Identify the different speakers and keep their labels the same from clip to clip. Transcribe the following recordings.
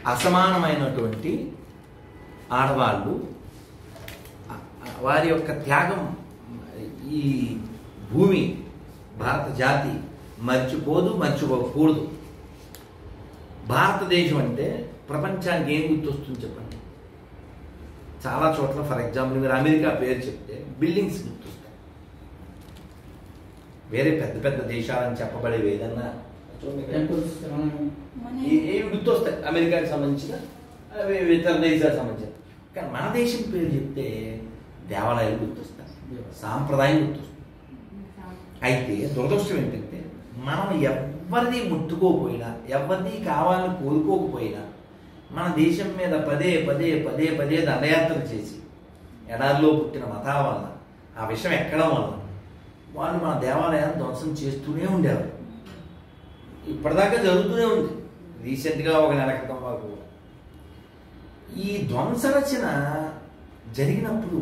Speaker 1: అసమానమైనటువంటి ఆడవాళ్ళు ఆ- ఆ వారి యొక్క త్యాగం ఈ భూమి భారత జాతి మర్చిపోదు మర్చిపోకూడదు భారతదేశం అంటే ప్రపంచానికి ఏం గుర్తొస్తుంది చెప్పండి చాలా చోట్ల ఫర్ ఎగ్జాంపుల్ మీరు అమెరికా పేరు చెప్తే బిల్డింగ్స్ గుర్తొస్తాయి వేరే పెద్ద పెద్ద దేశాలని చెప్పబడేవి ఏదన్నా చూడండి ఇక్కడ.
Speaker 2: టెంపుల్స్
Speaker 1: ఏ- ఏవి గుర్తొస్తాయి అమెరికాకి సంబంధించిన అవి ఇతర దేశాలకు సంబంధించిన కానీ మన దేశం పేరు చెప్తే దేవాలయాలు గుర్తొస్తాయి సాంప్రదాయం గుర్తొస్తుంది అయితే దురదృష్టం ఏంటంటే మనం ఎవరిది ముట్టుకోకపోయినా ఎవరిది కావాలని కోరుకోకపోయినా మన దేశం మీద పదే పదే పదే పదే దండయాత్ర చేసి ఎడారిలో పుట్టిన మతాల వల్ల ఆ విషయం ఎక్కడం వల్ల వాళ్ళు మన దేవాలయాన్ని ధ్వంసం చేస్తూనే ఉండేవారు ఇప్పటిదాకా జరుగుతూనే ఉంది రీసెంట్గా ఒక నెల క్రితం వరకు కూడా ఈ ధ్వంస రచన జరిగినప్పుడు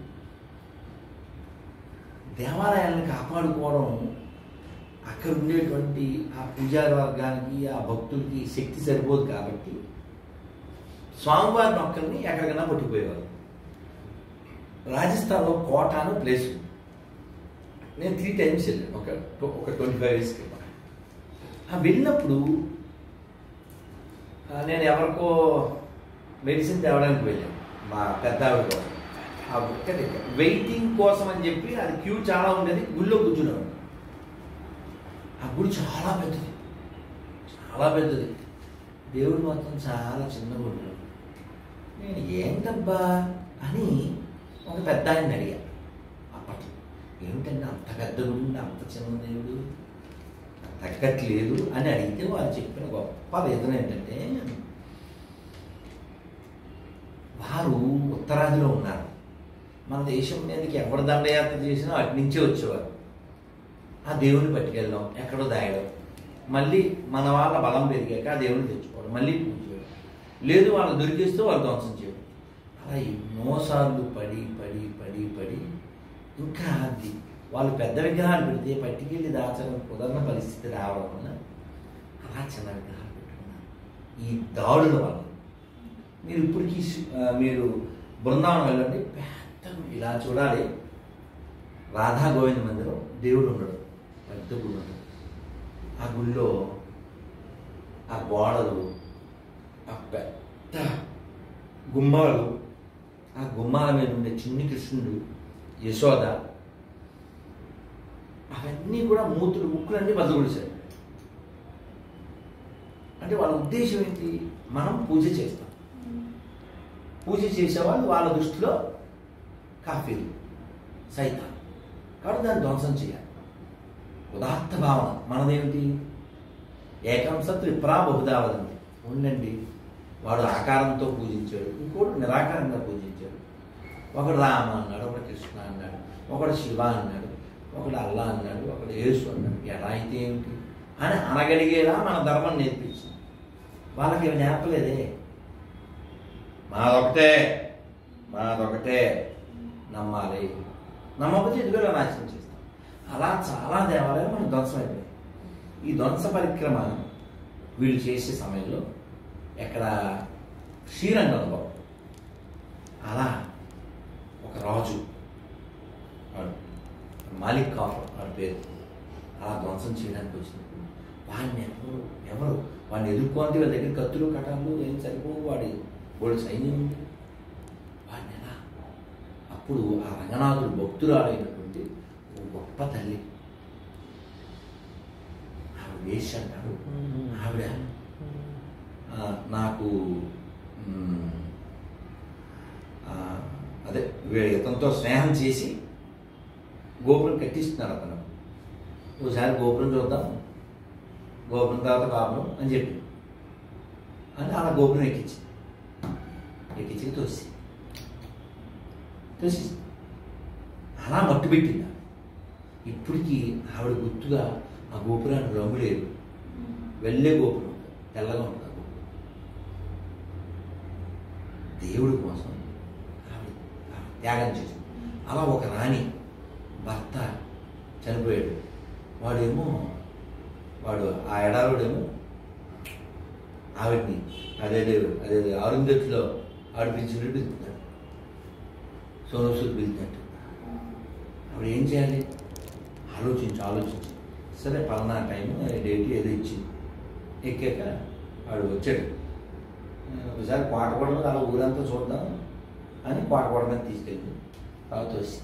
Speaker 1: దేవాలయాలను కాపాడుకోవడం అక్కడ ఉండేటువంటి ఆ పూజారి వర్గానికి ఆ భక్తులకి శక్తి సరిపోదు కాబట్టి స్వామివారి మొక్కల్ని ఎక్కడికైనా పట్టుకుపోయేవారు రాజస్థాన్లో కోట అని ప్లేస్ ఉంది. నేను త్రీ టైమ్స్ వెళ్ళాను ఒక ఒక ట్వంటీ ఫైవ్ ఇయర్స్ క్రితం ఆ వెళ్ళినప్పుడు ఆ, నేను ఎవరికో మెడిసిన్ తేవడానికి వెళ్ళాను మా పెద్ద ఆవిడ కోసం ఆ ఒక్కటి వెయిటింగ్ కోసం అని చెప్పి అది క్యూ చాలా ఉండేది గుళ్ళో కూర్చునేవాడు ఆ గుడి చాలా పెద్దది చాలా పెద్దది దేవుడు మాత్రం చాలా చిన్నగా ఉన్నాడు నేను ఏంటబ్బా అని ఒక పెద్ద ఆయన అడిగా అప్పట్లో ఏమిటంటే అంత పెద్ద గుడి ఉంది, అంత చిన్న దేవుడు తగ్గట్లేదు అని అడిగితే వాళ్ళు చెప్పిన గొప్ప వేదన ఏంటంటే వారు ఉత్తరాదిలో ఉన్నారు మన దేశం మీదకి ఎవరు దండయాత్ర చేసినా అటు నుంచే వచ్చేవారు ఆ దేవుని పట్టుకెళ్ళడం ఎక్కడో దాయడం మళ్ళీ మన వాళ్ళ బలం పెరిగాక ఆ దేవుని తెచ్చుకోవడం మళ్ళీ పూజ చేయడం లేదు వాళ్ళు దొరికిస్తే వాళ్ళు ధ్వంసం చేయడం అలా ఎన్నోసార్లు పడి పడి పడి పడి ఇంకా అది వాళ్ళు పెద్ద విగ్రహాలు పెడితే పట్టుకెళ్ళి దాచడం కుదరని పరిస్థితి రావడం వల్ల అలా చిన్న విగ్రహాలు పెట్టుకున్నారు ఈ దాడుల వల్ల మీరు ఇప్పటికీ సి- ఆ, మీరు బృందావనం వెళ్ళండి పెద్ద ఇలా చూడాలి రాధా గోవింద మందిరం దేవుడు ఉండడు పెద్ద గుడి ఉండడు ఆ గుళ్ళో ఆ గోడలు ఆ పెద్ద గుమ్మాలు ఆ గుమ్మాల మీద ఉండే చిన్ని కృష్ణుడు యశోద అవన్నీ కూడా మూతులు ముక్కులన్నీ బద్దలుడిచారు అంటే వాళ్ళ ఉద్దేశం ఏంటి మనం పూజ చేస్తాం పూజ చేసేవాళ్ళు వాళ్ళ దృష్టిలో కాఫీలు సైతాన్ కాబట్టి దాన్ని ధ్వంసం చేయాలి ఉదాత్త భావన మనదేమిటి ఏకం సత్ విప్రా బహుదా వదంతి ఉండండి వాడు ఆకారంతో పూజించాడు ఇంకోటి నిరాకారంగా పూజించాడు ఒకడు రామ అన్నాడు ఒకడు కృష్ణ అన్నాడు ఒకడు శివ అన్నాడు ఒకడు అల్లా అన్నాడు ఒకడు యేసు అన్నాడు ఎలా అయితే ఏమిటి అని అనగలిగేలా మన ధర్మం నేర్పించింది వాళ్ళకి ఇవి నేర్పలేదే మాదొకటే మాదొకటే నమ్మాలి నమ్మకపోతే ఇదిగో నాశనం చేస్తాం అలా చాలా దేవాలయాలు మనకు ధ్వంసం అయిపోయాయి ఈ ధ్వంస పరిక్రమ వీళ్ళు చేసే సమయంలో ఎక్కడ శ్రీరంగంలో అలా ఒక రాజు వాడు మాలిక్ కాఫర్ వాడి పేరు అలా ధ్వంసం చేయడానికి వచ్చినప్పుడు వాడిని ఎవరు ఎవరు వాడిని ఎదుర్కోండి వాళ్ళ దగ్గర కత్తులు కటాలు ఏం సరిపోవు వాడి వాడి సైన్యం ఉంది వాడిని ఎలా అప్పుడు ఆ రంగనాథుడు భక్తురాలైనటువంటి ఓ గొప్ప తల్లి ఆవిడ వేసి అంటాడు ఆవిడ ఆ, నాకు మ్, ఆ, అదే వీడు ఇతనితో స్నేహం చేసి గోపురం కట్టిస్తున్నాడు అతను ఒకసారి గోపురం చూద్దాం గోపురం తర్వాత కాపురం అని చెప్పి అని అలా గోపురం ఎక్కించి ఎక్కించి తోసి తోసి అలా మట్టు పెట్టింది ఆవిడ. ఇప్పటికీ ఆవిడ గుర్తుగా ఆ గోపురానికి రంగు లేదు వెళ్ళే గోపురం తెల్లగా ఉంటుంది ఆ గోపురం దేవుడి కోసం ఆవిడ ఆవిడ త్యాగం చేసింది అలా ఒక రాణి భర్త చనిపోయాడు వాడేమో వాడు ఆ ఎడారుడేమో ఆవిడ్ని అదే అదే అరుంధతిలో ఆవిడ పిలిచినట్టు పిలుస్తున్నాడు సోను సూద్ పిలిచినట్టు అప్పుడు ఏం చేయాలి ఆలోచించి ఆలోచించి సరే పలానా టైం డేట్ ఏదో ఇచ్చింది ఎక్కాక వాడు వచ్చాడు ఒకసారి కోటగూడలో అలా ఊరంతా చూద్దాం అని కోటగూడ మీద తీసుకెళ్ళి తర్వాత వచ్చి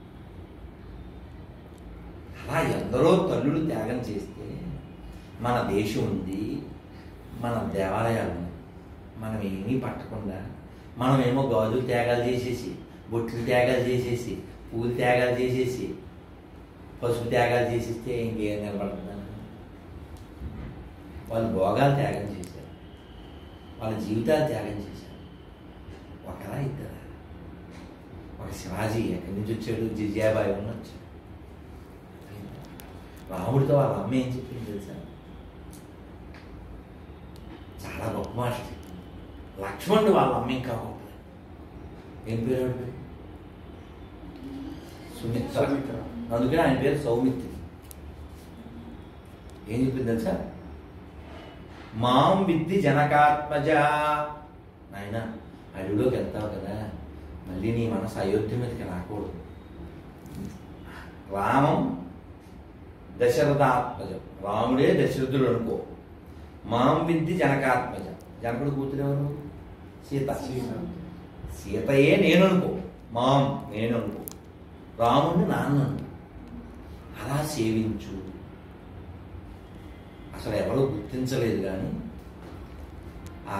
Speaker 1: అలా ఎందరో తల్లులు త్యాగం చేస్తే మన దేశం ఉంది మన దేవాలయాలు ఉన్నాయి మనం ఏమీ పట్టకుండా మనం ఏమో గాజులు త్యాగాలు చేసేసి బొట్లు త్యాగాలు చేసేసి పూలు త్యాగాలు చేసేసి పసుపు త్యాగాలు చేసేస్తే ఇంకేం నిలబడుతుందని వాళ్ళు భోగాలు త్యాగం చేశారు వాళ్ళ జీవితాలు త్యాగం చేశారు ఒకరా ఇద్దరా ఒక శివాజీ ఎక్కడి నుంచి వచ్చాడు జిజియాబాయి ఉన్న వచ్చాడు రాముడితో వాళ్ళ అమ్మ ఏం చెప్పింది తెలుసా చాలా గొప్ప మాట చెప్పింది లక్ష్మణుడు వాళ్ళ అమ్మ ఇంకా గొప్ప ఏం పేరు ఆవిడ పేరు సుమిత్ర
Speaker 2: సుమిత్ర.
Speaker 1: అందుకని ఆయన పేరు సౌమిత్రి ఏం చెప్పింది తెలుసా మాం విద్ది జనకాత్మజ నాయన అడవిలోకి వెళ్తావు కదా మళ్ళీ నీ మనసు అయోధ్య మీదకి రాకూడదు రామం దశరథాత్మజం రాముడే దశరథుడు అనుకో మాం విద్ది జనకాత్మజ జనకుడు కూతురు ఎవరు సీత సీతయే నేను అనుకో మాం నేను అనుకో రాముడిని నాన్న అనుకో అలా సేవించు అసలు ఎవరో గుర్తించలేదు కానీ ఆ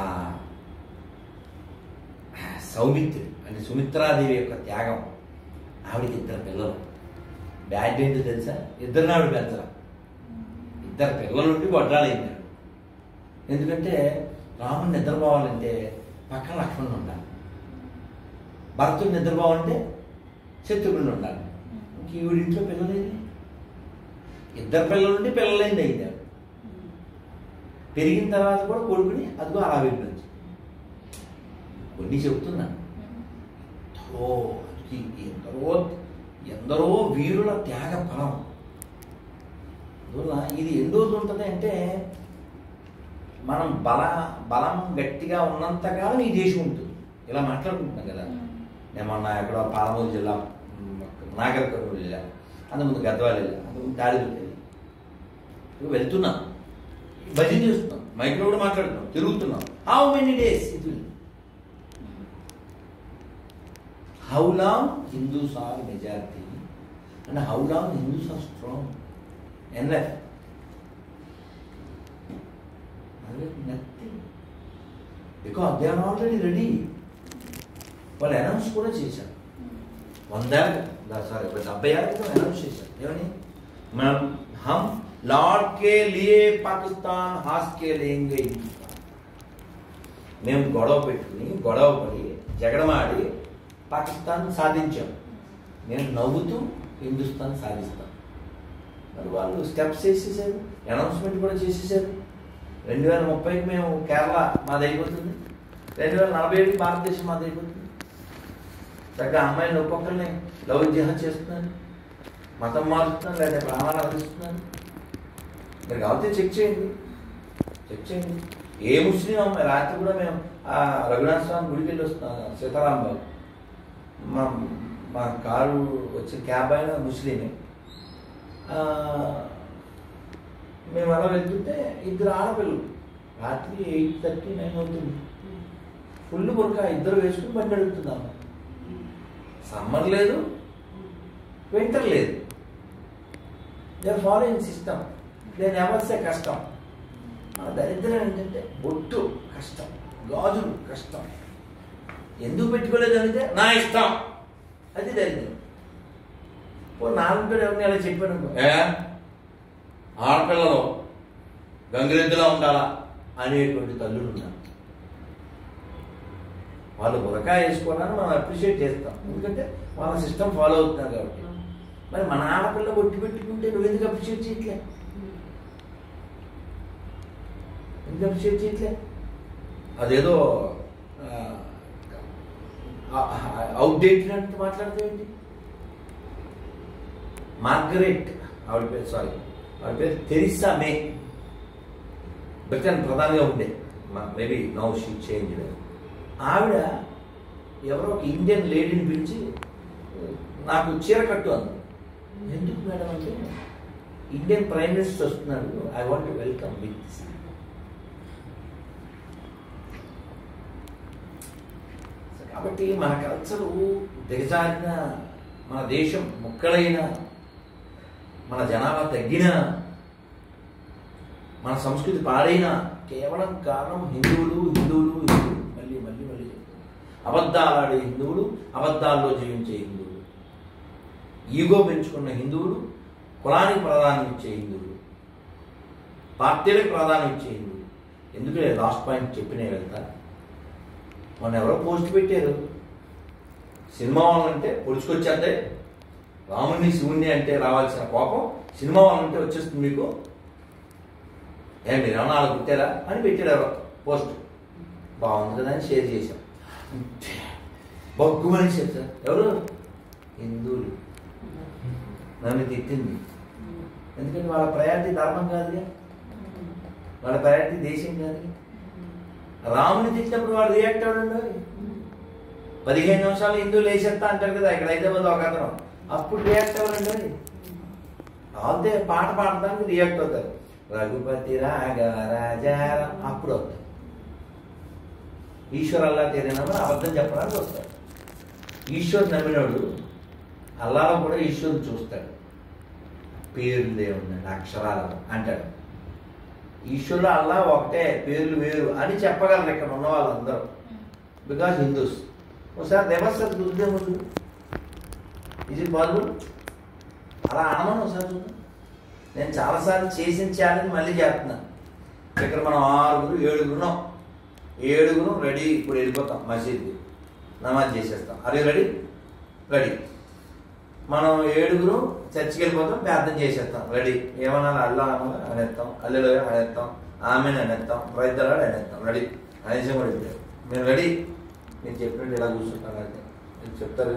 Speaker 1: ఆ సౌమిత్రి అంటే సుమిత్రాదేవి యొక్క త్యాగం ఆవిడకి ఇద్దరు పిల్లలు బ్యాడ్ ఏంటో తెలుసా ఇద్దరిని ఆవిడ పెంచరా ఇద్దరు పిల్లల నుండి వడ్రాలైంది ఆవిడ. ఎందుకంటే రాముడు నిద్రపోవాలంటే పక్కన లక్ష్మణుడు ఉండాలి భరతుడు నిద్రపోవాలంటే శత్రుఘ్నుడు ఉండాలి ఇంక ఈవిడింట్లో పిల్లలేంది ఇద్దరు పిల్లల నుండి పిల్లలైంది అయింది ఆవిడ. పెరిగిన తర్వాత కూడా కొడుకుని అదిగో అలా వెళ్ళి కొన్ని చెప్తున్నాను ఎందరో అది ఎందరో ఎందరో వీరుల త్యాగ ఫలం అందువల్ల ఇది ఎన్ని రోజులు ఉంటుంది అంటే మనం బల బలం గట్టిగా ఉన్నంతకాలం ఈ దేశం ఉంటుంది ఇలా మాట్లాడుకుంటున్నాం కదా నేను మొన్న ఎక్కడో పాలమూరు జిల్లా మ్, నాగర్ కర్నూలు జిల్లా అంతకుముందు గద్వాల జిల్లా అంతకుముందు తాడిపత్రి ఇక వెళ్తున్నాం భజన చేస్తున్నాం మైక్లో కూడా మాట్లాడుతున్నాం తిరుగుతున్నాం how many days it will how long Hindus are majority and how long Hindus are strong enough nothing because they are already ready వాళ్ళు అనౌన్స్ కూడా చేశారు వందేళ్ళ సారీ డెబ్బై ఏళ్ళ క్రితం అనౌన్స్ చేశారు ఏమని మనం హమ్ లార్డ్ కే లియే పాకిస్తాన్ హాస్ కే లేంగే హిందుస్థాన్ మేము గొడవ పెట్టుకుని గొడవ పడి జగడమాడి పాకిస్తాన్ సాధించాం నేను నవ్వుతూ హిందుస్థాన్ సాధిస్తాం మరి వాళ్ళు స్టెప్స్ చేసేసారు అనౌన్స్మెంట్ కూడా చేసేసారు రెండు వేల ముప్పైకి మేము కేరళ మాది అయిపోతుంది రెండు వేల నలభై ఏడుకి భారతదేశం మాది అయిపోతుంది చక్కగా అమ్మాయిలు ఒక్కొక్కరిని లవ్ జిహాద్ చేస్తున్నారు మతం మారుస్తున్నారు లేదా ప్రాణాలు అందిస్తున్నారు మీరు కాకపోతే చెక్ చేయండి చెక్ చేయండి ఏ ముస్లిం అమ్మాయి రాత్రి కూడా మేము ఆ రఘునాథ స్వామి గుడికి వెళ్ళి వస్తున్నాం సీతారాం బాబు మా మా కారు వచ్చే క్యాబ్ అయిన ముస్లిమే ఆ, మేము అలా వెళ్తుంటే ఇద్దరు ఆడపిల్లలు రాత్రి ఎయిట్ థర్టీ నైన్ అవుతుంది ఫుల్ బుర్క ఇద్దరు వేసుకుని బండి అడుగుతున్నాం సమ్మర్ లేదు వింటర్ లేదు they following system they never say కష్టం మన దరిద్రం ఏంటంటే బొట్టు కష్టం గాజులు కష్టం ఎందుకు పెట్టుకోలేదు అంటే నా ఇష్టం అది దరిద్రం ఓ నాలుగు ఎవరిని అలా చెప్పాడు అనుకో, ఏ ఆడపిల్లలు గంగిరెద్దులా ఉండాలా అనేటువంటి తల్లులు ఉన్నారు వాళ్ళు బురకా వేసుకోవాలని మనం అప్రిషియేట్ చేస్తాం ఎందుకంటే వాళ్ళ సిస్టమ్ ఫాలో అవుతున్నారు కాబట్టి మరి మన ఆడపిల్ల ఒట్టి పెట్టుకుంటే నువ్వు ఎందుకు అప్రిషియేట్ చేయట్లే ఎందుకు అప్రిషియేట్ చేయట్లే అదేదో అవుట్డేటెడ్ అంటే మాట్లాడతావేంటి మార్గరెట్ ఆవిడ పేరు సారీ ఆవిడ పేరు తెరిసా మే బ్రిటన్ ప్రధానిగా ఉండే మేబీ నౌ షీ చేంజ్ ఆవిడ ఎవరో ఒక ఇండియన్ లేడీని పిలిచి నాకు చీర కట్టు అంది ఎందుకు మేడం అంటే ఇండియన్ ప్రైమ్ మినిస్టర్ వస్తున్నాడు ఐ వాంట్ వెల్కమ్ విత్ కాబట్టి మన కల్చరు దిగజారిన మన దేశం ముక్కలైన మన జనాభా తగ్గిన మన సంస్కృతి పాడైన కేవలం కారణం హిందువులు హిందువులు హిందువులు మళ్ళీ మళ్ళీ మళ్ళీ చెప్తాను. అబద్ధాలాడే హిందువులు అబద్ధాల్లో జీవించే హిందువులు ఈగో పెంచుకున్న హిందువులు కులానికి ప్రాధాన్యం ఇచ్చే హిందువులు పార్టీలకు ప్రాధాన్యం ఇచ్చే హిందువులు ఎందుకంటే లాస్ట్ పాయింట్ చెప్పినే వెళ్తా మొన్న ఎవరో పోస్ట్ పెట్టారు సినిమా వాళ్ళంటే పొడుచుకొచ్చేస్తే రాముని శివుణ్ణి అంటే రావాల్సిన కోపం సినిమా వాళ్ళంటే వచ్చేస్తుంది మీకు ఏ మీరు ఏమన్నా వాళ్ళు పుట్టారా అని పెట్టారు ఎవరో పోస్ట్ బాగుంది కదా అని షేర్ చేశాం బొగ్గు మనిషి సార్ ఎవరు హిందువులు నన్ను తిట్టింది ఎందుకంటే వాళ్ళ ప్రయారిటీ ధర్మం కాదుగా వాళ్ళ ప్రయారిటీ దేశం కాదుగా రాముని తిట్టినప్పుడు వాడు రియాక్ట్ అవ్వడండి పదిహేను నిమిషాలు హిందువులు వేసేస్తా అంటారు కదా ఇక్కడ హైదరాబాద్ ఒక అతను అప్పుడు రియాక్ట్ అవ్వరండి అంతే పాట పాడడానికి రియాక్ట్ అవుతారు రఘుపతి రాగ రాజా అప్పుడు అవుతారు ఈశ్వర్ అల్లా తేరినప్పుడు అబద్ధం చెప్పడానికి వస్తాడు ఈశ్వర్ నమ్మినోడు అల్లాలో కూడా ఈశ్వరుని చూస్తాడు పేర్లు ఏముందండి అక్షరాలు అంటాడు ఈశ్వరుడు అల్లా ఒకటే పేర్లు వేరు అని చెప్పగలరు ఇక్కడ ఉన్న వాళ్ళందరూ బికాస్ హిందూస్ ఒకసారి దేవస్థానం చూద్దే ముందు ఇది పాల్గొను అలా అనమని ఒకసారి చూద్దాం నేను చాలాసార్లు చేసిన ఛాలెంజ్ మళ్ళీ చేస్తున్నాను ఇక్కడ మనం ఆరుగురు ఏడుగురున్నాం ఏడుగురు రెడీ ఇప్పుడు వెళ్ళిపోతాం మసీద్కి నమాజ్ చేసేస్తాం అరే రెడీ రెడీ మనం ఏడుగురు చర్చికి వెళ్ళిపోతాం ప్రార్థన చేసేస్తాం రెడీ ఏమన్నా అల్లా అన్నా అనేస్తాం అల్లెలో అనేస్తాం ఆమెను అనేస్తాం రైతులాడు అనేస్తాం రెడీ అనేసి కూడా వెళ్ళారు మేము రెడీ మీరు చెప్పినట్టు ఇలా కూర్చుంటాను అంటే మీరు చెప్తారు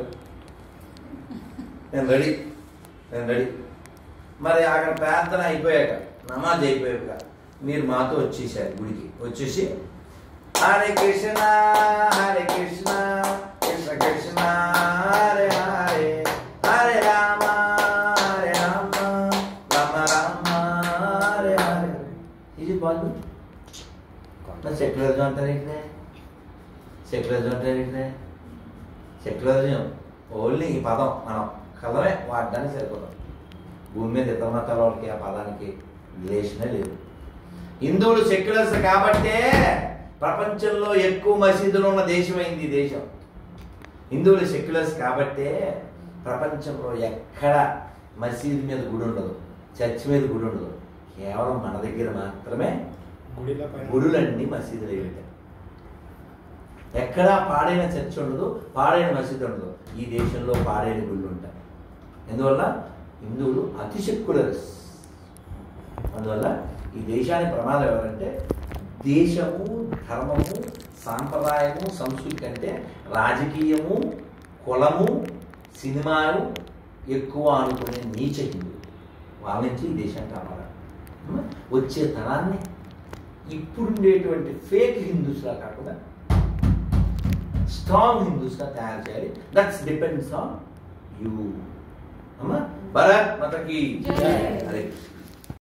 Speaker 1: నేను రెడీ నేను రెడీ మరి అక్కడ ప్రార్థన అయిపోయాక నమాజ్ అయిపోయాక మీరు మాతో వచ్చేసారు గుడికి వచ్చేసి హరే కృష్ణ హరే కృష్ణ కృష్ణ కృష్ణ హరే హరే హరే రామ హరే రామ రామ రామ హరే హరే ఇది బాగు సెక్యులరిజం అంటారు ఏంటనే సెక్యులరిజం అంటారు ఏంటనే సెక్యులరిజం ఓన్లీ ఈ పదం మనం కలమే వాడడానికి సరిపోతాం భూమి మీద ఇతర మతాల వాళ్ళకి ఆ పదానికి రిలేషనే లేదు హిందువులు సెక్యులర్స్ కాబట్టే ప్రపంచంలో ఎక్కువ మసీదులు ఉన్న దేశమైంది ఈ దేశం హిందువులు సెక్యులర్స్ కాబట్టే ప్రపంచంలో ఎక్కడ మసీదు మీద గుడి ఉండదు చర్చ్ మీద గుడి ఉండదు కేవలం మన దగ్గర మాత్రమే
Speaker 2: గుడిల పైన
Speaker 1: గుడులన్నీ మసీదులు అయ్యాయి ఎక్కడా పాడైన చర్చ్ ఉండదు పాడైన మసీదు ఉండదు ఈ దేశంలో పాడైన గుళ్ళు ఉంటాయి ఎందువల్ల హిందువులు అతి సెక్యులర్స్ అందువల్ల ఈ దేశానికి ప్రమాదం ఎవరంటే దేశము ధర్మము సాంప్రదాయము సంస్కృతి కంటే రాజకీయము కులము సినిమాలు ఎక్కువ అనుకునే నీచ హిందువులు వాళ్ళ నుంచి ఈ దేశాన్ని కాపాడాలి వచ్చే తరాన్ని ఇప్పుడుండేటువంటి ఫేక్ హిందూస్లా కాకుండా స్ట్రాంగ్ హిందూస్గా తయారు చేయాలి దట్స్ డిపెండ్స్ ఆన్ యూ అమ్మా భరత్ మతకి
Speaker 3: జై.
Speaker 1: హరే కృష్ణ